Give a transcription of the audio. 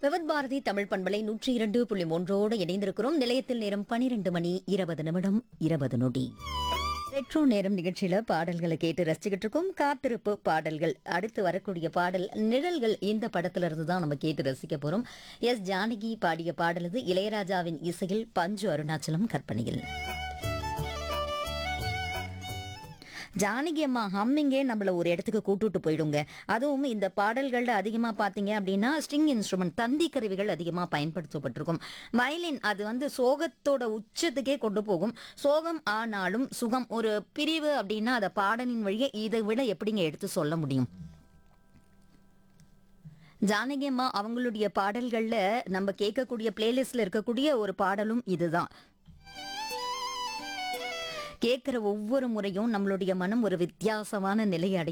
விவத் பாரதி தமிழ் பண்பலை நூற்றி இரண்டு புள்ளி மூன்றோடு இணைந்திருக்கிறோம் நிலையத்தில் நேரம் பனிரெண்டு மணி இருபது நிமிடம் இருபது நொடி ரெட்ரோ நேரம் நிகழ்ச்சியில பாடல்களை கேட்டு ரசிச்சுக்கிட்டு இருக்கோம் காத்திருப்பு பாடல்கள் அடுத்து வரக்கூடிய பாடல் நிழல்கள் இந்த படத்துல இருந்து தான் நம்ம கேட்டு ரசிக்க போறோம் எஸ் ஜானகி பாடிய பாடல் இது இளையராஜாவின் இசையில் பஞ்சு அருணாச்சலம் கற்பனையில் ஜானகி அம்மா ஹம்மிங்கே நம்மள ஒரு இடத்துக்கு கூட்டுட்டு போயிடுங்க அதுவும் இந்த பாடல்கள்ல அதிகமா பாத்தீங்க அப்படின்னா ஸ்ட்ரிங் இன்ஸ்ட்ருமெண்ட் தந்தி கருவிகள் அதிகமா பயன்படுத்தப்பட்டிருக்கும் வயலின் அது வந்து சோகத்தோட உச்சத்துக்கே கொண்டு போகும் சோகம் ஆனாலும் சுகம் ஒரு பிரிவு அப்படின்னா அதை பாடலின் வழியே இதை விட எப்படிங்க எடுத்து சொல்ல முடியும் ஜானகி அம்மா அவங்களுடைய பாடல்கள்ல நம்ம கேட்கக்கூடிய பிளேலிஸ்ட்ல இருக்கக்கூடிய ஒரு பாடலும் இதுதான் கேட்குற ஒவ்வொரு முறையும் நம்மளுடைய மனம் ஒரு வித்தியாசமான நிலையை அடை